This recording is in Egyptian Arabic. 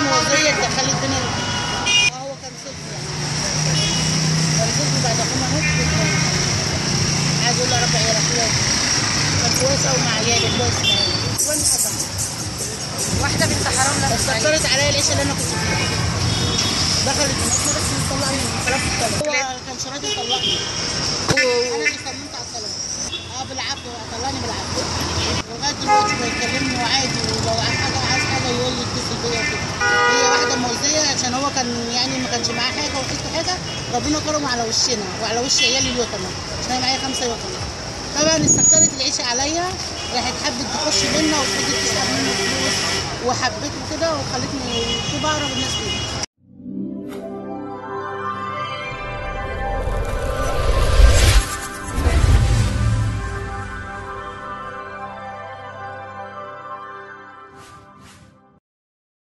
موزيه دخلت بين ال- اه هو كان صدق يعني كان صدق بعد اخونا مات عايز اقول يا رب عيال اخويا كان كويس قوي مع عيالي كويس معايا وانا ادم واحده بنت حرام بس لابسه اثرت عليا العيشه اللي انا كنت فيها دخلت بنتنا بس طلعني من خلاف الطلاق هو كان شرط يطلقني انا اللي صممت على الطلاق اه بالعافيه طلعني بالعافيه لغايه دلوقتي بيكلمني وعادي ولو عايز حاجه عايز حاجه يقول لي اتصل بيا وكده هي واحده مؤذيه عشان هو كان يعني ما كانش معاه حاجه وحس حاجه ربنا كرمه على وشنا وعلى وش عيالي اليتامى عشان انا معايا خمسه يتامى طبعا استكترت العيشه عليا راحت حبت تخش بينا وفضلت تسحب مني فلوس وحبته كده وخلتني كنت بعرف الناس كلها